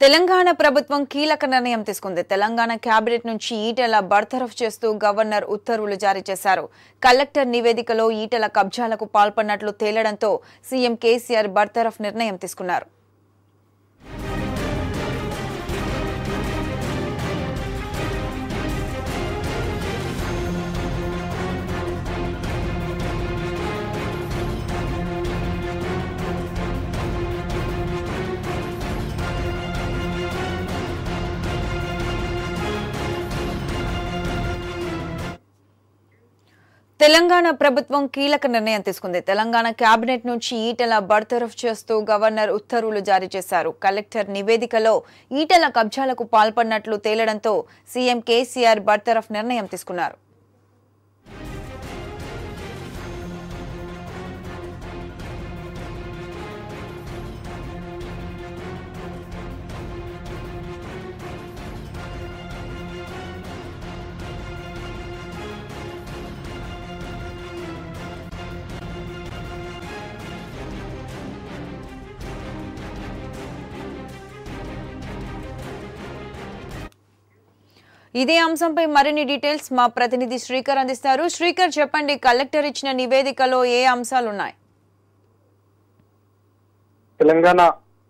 తెలంగాణ ప్రభుత్వం కీలక నిర్ణయం తీసుకుంది తెలంగాణ కేబినెట్ నుంచి ఈటెల బర్తరఫ్ చేస్తూ గవర్నర్ ఉత్తర్వులు జారీ చేశారు కలెక్టర్ నివేదికలో ఈటెల కబ్జాలకు పాల్పడినట్లు తేలడంతో సీఎం కేసీఆర్ బర్తరఫ్ నిర్ణయం తీసుకున్నారు తెలంగాణ ప్రభుత్వం కీలక నిర్ణయం తీసుకుంది తెలంగాణ కేబినెట్ నుంచి ఈటెల బర్తరఫ్ చేస్తూ గవర్నర్ ఉత్తర్వులు జారీ చేశారు కలెక్టర్ నివేదికలో ఈటెల కబ్జాలకు పాల్పడినట్లు తేలడంతో సీఎం కేసీఆర్ బర్తరఫ్ నిర్ణయం తీసుకున్నారు ఇదే అంశంపై మరిన్ని డీటెయిల్స్ మా ప్రతినిధి శ్రీకర్ అందిస్తారు శ్రీకర్ చెప్పండి కలెక్టర్ ఇచ్చిన నివేదికలో ఏ అంశాలు ఉన్నాయి తెలంగాణ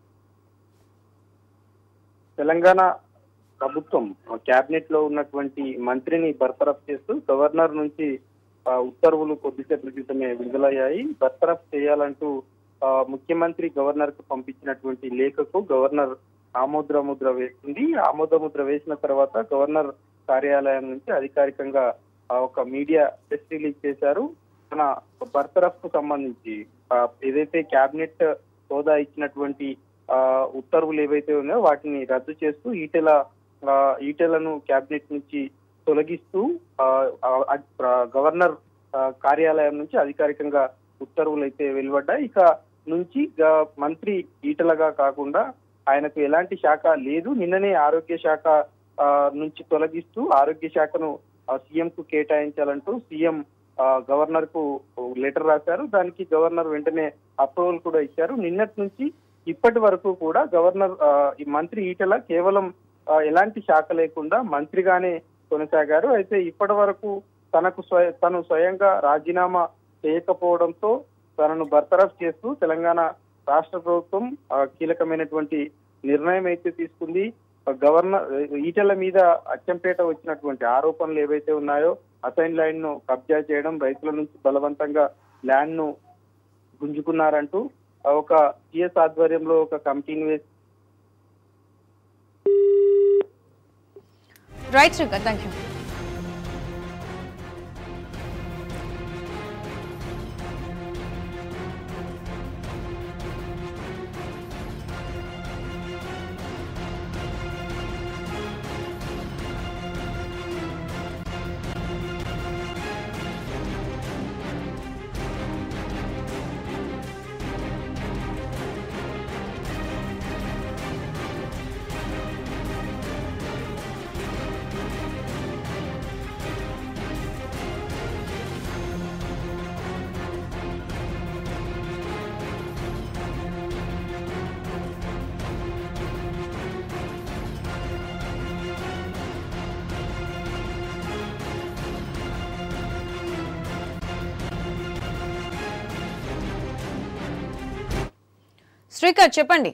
తెలంగాణ ప్రభుత్వం కేబినెట్ లో ఉన్నటువంటి మంత్రిని బర్తరఫ్ చేస్తూ గవర్నర్ నుంచి ఆ, ఉత్తర్వులు కొద్దిసేపటి క్రితమే విడుదలయ్యాయి బర్తరఫ్ చేయాలంటూ ఆ, ముఖ్యమంత్రి గవర్నర్ కు పంపించినటువంటి లేఖకు గవర్నర్ ఆమోద్ర ముద్ర వేసింది ఆమోద ముద్ర వేసిన తర్వాత గవర్నర్ కార్యాలయం నుంచి అధికారికంగా ఆ, ఒక మీడియా ప్రెస్ రిలీజ్ చేశారు తన బర్తరఫ్ కు సంబంధించి ఆ, ఏదైతే కేబినెట్ హోదా ఇచ్చినటువంటి ఆ, ఉత్తర్వులు ఏవైతే ఉన్నాయో వాటిని రద్దు చేస్తూ ఈటెల ఆ, ఈటెలను కేబినెట్ నుంచి తొలగిస్తూ ఆ, ఆ, ఆ, గవర్నర్ ఆ, కార్యాలయం నుంచి అధికారికంగా ఉత్తర్వులు అయితే వెలువడ్డాయి ఇక నుంచి గ- మంత్రి ఈటలగా కాకుండా ఆయనకు ఎలాంటి శాఖ లేదు నిన్ననే ఆరోగ్య శాఖ ఆ, నుంచి తొలగిస్తూ ఆరోగ్య శాఖను సీఎం కు కేటాయించాలంటూ సీఎం గవర్నర్ కు లెటర్ రాశారు దానికి గవర్నర్ వెంటనే అప్రూవల్ కూడా ఇచ్చారు నిన్నటి నుంచి ఇప్పటి వరకు కూడా గవర్నర్ ఆ, ఈ మంత్రి ఈటల కేవలం ఆ, ఎలాంటి శాఖ లేకుండా మంత్రిగానే కొనసాగారు అయితే ఇప్పటి వరకు తనకు స్వయ తను స్వయంగా రాజీనామా చేయకపోవడంతో తనను బర్తరఫ్ చేస్తూ తెలంగాణ రాష్ట్ర ప్రభుత్వం ఆ, కీలకమైనటువంటి నిర్ణయం అయితే తీసుకుంది ఆ, గవర్నర్ ఈటెల మీద అచ్చంపేట వచ్చినటువంటి ఆరోపణలు ఏవైతే ఉన్నాయో అసైన్ ల్యాండ్ ను కబ్జా చేయడం రైతుల నుంచి బలవంతంగా ల్యాండ్ ను గుంజుకున్నారంటూ ఆ, ఒక సిఎస్ ఆధ్వర్యంలో ఒక కమిటీని వేసి right Srikar thank you Srikar చెప్పండి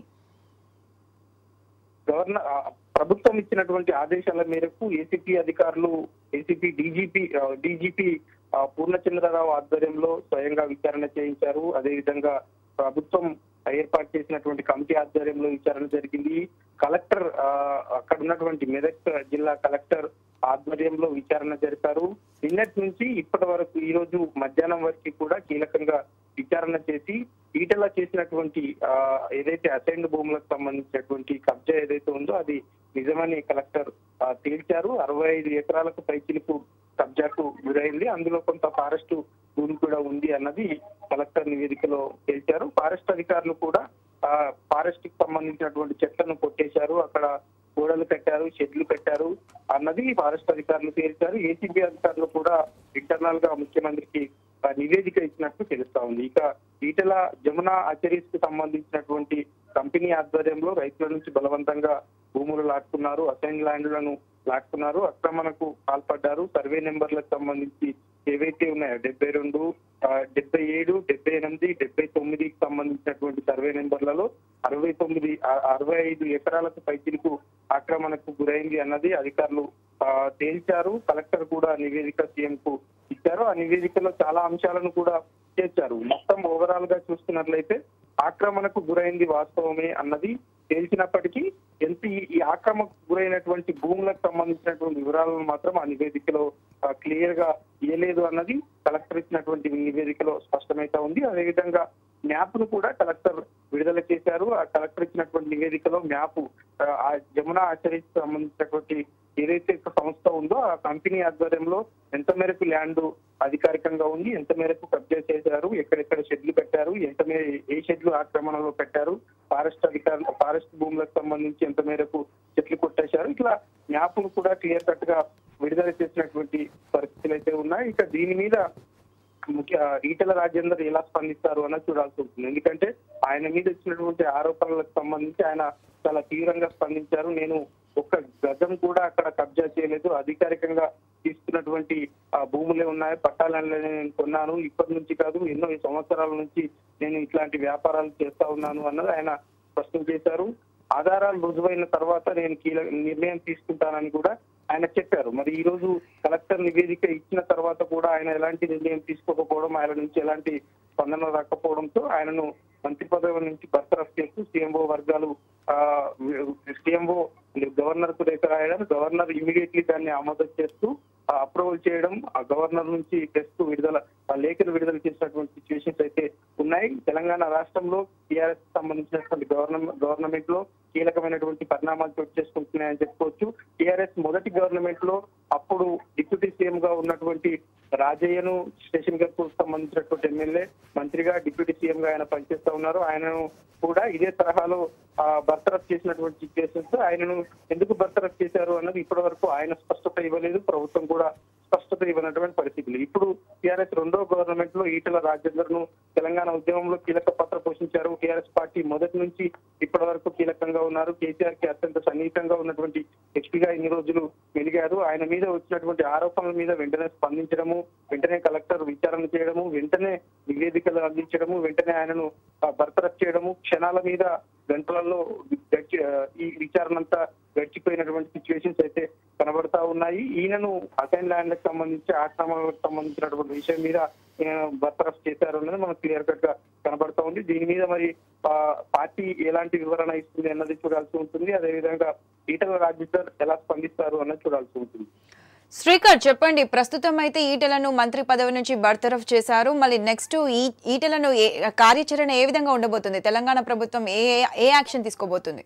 గవర్నర్ ఆ, ప్రభుత్వం ఇచ్చినటువంటి ఆదేశాల మేరకు ఏసీపీ అధికారులు ఏసీపీ డీజీపీ డీజీపీ పూర్ణచంద్రరావు ఆధ్వర్యంలో స్వయంగా విచారణ చేయించారు అదేవిధంగా ప్రభుత్వం ఏర్పాటు చేసినటువంటి కమిటీ ఆధ్వర్యంలో విచారణ జరిగింది కలెక్టర్ ఆ, అక్కడ ఉన్నటువంటి మెదక్ జిల్లా కలెక్టర్ ఆధ్వర్యంలో విచారణ జరిపారు నిన్నటి నుంచి ఇప్పటి వరకు ఈ రోజు మధ్యాహ్నం వరకు కూడా కీలకంగా విచారణ చేసి ఈటల చేసినటువంటి ఆ, ఏదైతే అసైన్డ్ భూములకు సంబంధించినటువంటి కబ్జా ఏదైతే ఉందో అది నిజమని కలెక్టర్ ఆ, తేల్చారు అరవై ఐదు ఎకరాలకు పైచిలకు కబ్జాకు గురైంది అందులో కొంత ఫారెస్ట్ భూమి కూడా ఉంది అన్నది కలెక్టర్ నివేదికలో తేల్చారు ఫారెస్ట్ అధికారులు కూడా ఆ ఫారెస్ట్ కి సంబంధించినటువంటి చెట్లను కొట్టేశారు అక్కడ గోడలు కట్టారు షెడ్లు పెట్టారు అన్నది ఫారెస్ట్ అధికారులు తేల్చారు ఏసీబీ అధికారులు కూడా ఇంటర్నల్ గా ముఖ్యమంత్రికి ఆ, నివేదిక ఇచ్చినట్టు తెలుస్తా ఉంది ఇక ఈటల జమున అచరీస్ కు సంబంధించినటువంటి కంపెనీ ఆధ్వర్యంలో రైతుల నుంచి బలవంతంగా భూములు లాక్కున్నారు అసైన్ ల్యాండ్లను లాక్కున్నారు అక్రమణకు పాల్పడ్డారు సర్వే నెంబర్లకు సంబంధించి ఏవైతే ఉన్నాయో డెబ్బై రెండు ఆ, డెబ్బై ఏడు డెబ్బై ఎనిమిది డెబ్బై తొమ్మిదికి సంబంధించినటువంటి సర్వే నెంబర్లలో అరవై తొమ్మిది ఆ- అరవై ఐదు ఎకరాలకు పైచిలకు ఆక్రమణకు గురైంది అన్నది అధికారులు ఆ, తేల్చారు కలెక్టర్ కూడా నివేదిక సీఎం కు ఇచ్చారు ఆ నివేదికలో చాలా అంశాలను కూడా చేర్చారు మొత్తం ఓవరాల్ గా చూస్తున్నట్లయితే ఆక్రమణకు గురైంది వాస్తవమే అన్నది తేల్చినప్పటికీ ఎంత ఈ- ఈ ఆక్రమణకు గురైనటువంటి భూములకు సంబంధించినటువంటి వివరాలను మాత్రం ఆ నివేదికలో క్లియర్ గా ఇయ్యలేదు అన్నది కలెక్టర్ ఇచ్చినటువంటి నివేదికలో స్పష్టమైతా ఉంది అదేవిధంగా మ్యాప్ ను కూడా కలెక్టర్ విడుదల చేశారు ఆ కలెక్టర్ ఇచ్చినటువంటి నివేదికలో మ్యాప్ ఆ జమున ఆచరికి సంబంధించినటువంటి ఏదైతే ఒక సంస్థ ఉందో ఆ కంపెనీ ఆధ్వర్యంలో ఎంత మేరకు ల్యాండ్ అధికారికంగా ఉంది ఎంత మేరకు కబ్జా చేశారు ఎక్కడెక్కడ షెడ్లు పెట్టారు ఎంత మే ఏ షెడ్లు ఆక్రమణలో పెట్టారు ఫారెస్ట్ అధికారులు ఫారెస్ట్ భూములకు సంబంధించి ఎంత మేరకు చెట్లు కొట్టేశారు ఇట్లా మ్యాప్ ను కూడా క్లియర్ కట్ గా విడుదల చేసినటువంటి పరిస్థితులు అయితే ఉన్నాయి ఇక దీని మీద ముఖ్య ఈటల రాజేందర్ ఎలా స్పందిస్తారు అన్నది చూడాల్సి ఉంటుంది ఎందుకంటే ఆయన మీద వచ్చినటువంటి ఆరోపణలకు సంబంధించి ఆయన చాలా తీవ్రంగా స్పందించారు నేను ఒక్క గజం కూడా అక్కడ కబ్జా చేయలేదు అధికారికంగా తీసుకున్నటువంటి ఆ భూములే ఉన్నాయి పట్టాలని నేను కొన్నాను ఇప్పటి నుంచి కాదు ఎన్నో సంవత్సరాల నుంచి నేను ఇట్లాంటి వ్యాపారాలు చేస్తా ఉన్నాను అన్నది ఆయన స్పష్టం చేశారు ఆధారాలు రుజువైన తర్వాత నేను కీలక నిర్ణయం తీసుకుంటానని కూడా ఆయన చెప్పారు మరి ఈ రోజు కలెక్టర్ నివేదిక ఇచ్చిన తర్వాత కూడా ఆయన ఎలాంటి నిర్ణయం తీసుకోకపోవడం ఆయన నుంచి ఎలాంటి స్పందన రాకపోవడంతో ఆయనను మంత్రి పదవి నుంచి బర్తరఫ్ చేస్తూ సీఎంఓ వర్గాలు ఆ సీఎంఓ గవర్నర్ కు లేఖ రాయడం గవర్నర్ ఇమీడియట్లీ దాన్ని ఆమోదం చేస్తూ అప్రూవల్ చేయడం ఆ గవర్నర్ నుంచి టెస్ట్ విడుదల ఆ లేఖను విడుదల చేసినటువంటి సిచ్యువేషన్స్ అయితే ఉన్నాయి తెలంగాణ రాష్ట్రంలో టీఆర్ఎస్ సంబంధించినటువంటి గవర్నమెంట్ గవర్నమెంట్ లో కీలకమైనటువంటి పరిణామాలు చోటు చేసుకుంటున్నాయని చెప్పుకోవచ్చు టీఆర్ఎస్ మొదటి గవర్నమెంట్ లో అప్పుడు డిప్యూటీ సీఎం గా ఉన్నటువంటి రాజయ్యను స్టేషన్ గర్కు సంబంధించినటువంటి ఎమ్మెల్యే మంత్రిగా డిప్యూటీ సీఎం గా ఆయన పనిచేస్తా ఉన్నారు ఆయనను కూడా ఇదే తరహాలో ఆ, బర్తరఫ్ చేసినటువంటి సిచ్యువేషన్స్ ఆయనను ఎందుకు బర్తరఫ్ చేశారు అన్నది ఇప్పటి వరకు ఆయన స్పష్టత ఇవ్వలేదు ప్రభుత్వం కూడా స్పష్టత ఇవ్వనటువంటి పరిస్థితులు ఇప్పుడు టీఆర్ఎస్ రెండో గవర్నమెంట్ లో ఈటల రాజేందర్ ను తెలంగాణ ఉద్యమంలో కీలక పాత్ర పోషించారు టీఆర్ఎస్ పార్టీ మొదటి నుంచి ఇప్పటి వరకు కీలకంగా ఉన్నారు కేసీఆర్ కి అత్యంత సన్నిహితంగా ఉన్నటువంటి వ్యక్తిగా ఇన్ని రోజులు మెలిగారు ఆయన మీద వచ్చినటువంటి ఆరోపణల మీద వెంటనే స్పందించడము వెంటనే కలెక్టర్ విచారణ చేయడము వెంటనే నివేదికలు అందించడము వెంటనే ఆయనను ఆ, బర్తరఫ్ చేయడము క్షణాల మీద గంటలలో గడిచి ఆ, ఈ విచారణ అంతా గడిచిపోయినటువంటి సిచ్యువేషన్స్ అయితే కనబడతా ఉన్నాయి ఈయనను అసైన్ ల్యాండ్లకు సంబంధించి ఆక్రమణలకు సంబంధించినటువంటి విషయం మీద ఆ, బర్తరఫ్ చేశారు అన్నది మనకు క్లియర్ కట్ గా కనబడతా ఉంది దీని మీద మరి ఆ, పార్టీ ఎలాంటి వివరణ ఇస్తుంది అన్నది చూడాల్సి ఉంటుంది అదేవిధంగా ఈటల రాజేందర్ ఎలా స్పందిస్తారు అన్నది చూడాల్సి ఉంటుంది శ్రీకర్ చెప్పండి ప్రస్తుతం అయితే ఈటలను మంత్రి పదవి నుంచి బర్తరఫ్ చేశారు మళ్ళీ నెక్స్ట్ ఈ ఈటలను ఏ కార్యాచరణ ఏ విధంగా ఉండబోతుంది తెలంగాణ ప్రభుత్వం ఏ ఏ యాక్షన్ తీసుకోబోతుంది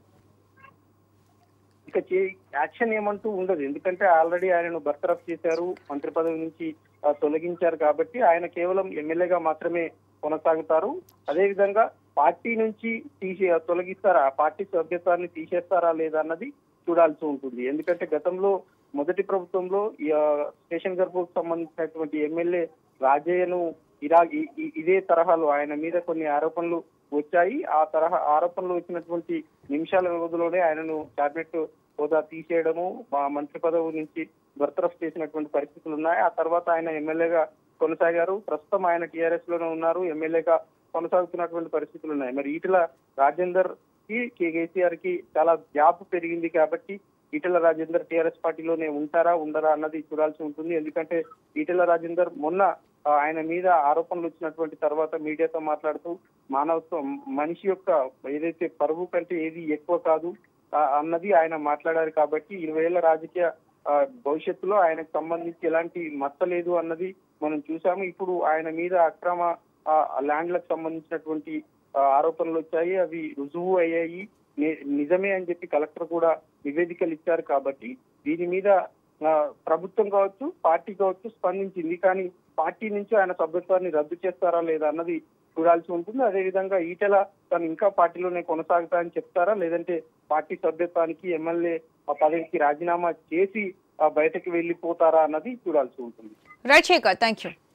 ఇక చే- యాక్షన్ ఏమంటూ ఉండదు ఎందుకంటే ఆల్రెడీ ఆయనను బర్తరఫ్ చేశారు మంత్రి పదవి నుంచి ఆ, తొలగించారు కాబట్టి ఆయన కేవలం ఎమ్మెల్యేగా మాత్రమే కొనసాగుతారు అదే విధంగా పార్టీ నుంచి తీసే తొలగిస్తారా ఆ పార్టీ సభ్యత్వాన్ని తీసేస్తారా లేదా అన్నది చూడాల్సి ఉంటుంది ఎందుకంటే గతంలో మొదటి ప్రభుత్వంలో ఈ, ఆ, స్టేషన్ గర్భకు సంబంధించినటువంటి ఎమ్మెల్యే రాజయ్యను ఇలా ఈ- ఈ- ఇదే తరహాలో ఆయన మీద కొన్ని ఆరోపణలు వచ్చాయి ఆ తరహా ఆరోపణలు వచ్చినటువంటి నిమిషాల వ్యవధిలోనే ఆయనను క్యాబినెట్ హోదా తీసేయడము మా మంత్రి పదవి నుంచి బర్తరఫ్ చేసినటువంటి పరిస్థితులు ఉన్నాయి ఆ తర్వాత ఆయన ఎమ్మెల్యేగా కొనసాగారు ప్రస్తుతం ఆయన టీఆర్ఎస్ లోనే ఉన్నారు ఎమ్మెల్యేగా కొనసాగుతున్నటువంటి పరిస్థితులు ఉన్నాయి మరి ఈటల రాజేందర్ కి కేసీఆర్ కి చాలా గ్యాప్ పెరిగింది కాబట్టి ఈటల రాజేందర్ టీఆర్ఎస్ పార్టీలోనే ఉంటారా ఉండరా అన్నది చూడాల్సి ఉంటుంది ఎందుకంటే ఈటల రాజేందర్ మొన్న ఆ, ఆయన మీద ఆరోపణలు వచ్చినటువంటి తర్వాత మీడియాతో మాట్లాడుతూ మానవత్వం మనిషి యొక్క ఏదైతే పరువు కంటే ఏది ఎక్కువ కాదు ఆ, అన్నది ఆయన మాట్లాడారు కాబట్టి ఇరవై ఏళ్ల రాజకీయ ఆ, భవిష్యత్తులో ఆయనకు సంబంధించి ఎలాంటి మచ్చ లేదు అన్నది మనం చూసాము ఇప్పుడు ఆయన మీద అక్రమ ఆ, ల్యాండ్లకు సంబంధించినటువంటి ఆ, ఆరోపణలు వచ్చాయి అవి రుజువు అయ్యాయి ని- నిజమే అని చెప్పి కలెక్టర్ కూడా నివేదికలు ఇచ్చారు కాబట్టి దీని మీద ఆ, ప్రభుత్వం కావచ్చు పార్టీ కావచ్చు స్పందించింది కానీ పార్టీ నుంచి ఆయన సభ్యత్వాన్ని రద్దు చేస్తారా లేదా అన్నది చూడాల్సి ఉంటుంది అదేవిధంగా ఈటెల తను ఇంకా పార్టీలోనే కొనసాగుతా అని చెప్తారా లేదంటే పార్టీ సభ్యత్వానికి ఎమ్మెల్యే పదవికి రాజీనామా చేసి ఆ, బయటకు వెళ్ళిపోతారా అన్నది చూడాల్సి ఉంటుంది రైట్ శేఖర్ థ్యాంక్ యూ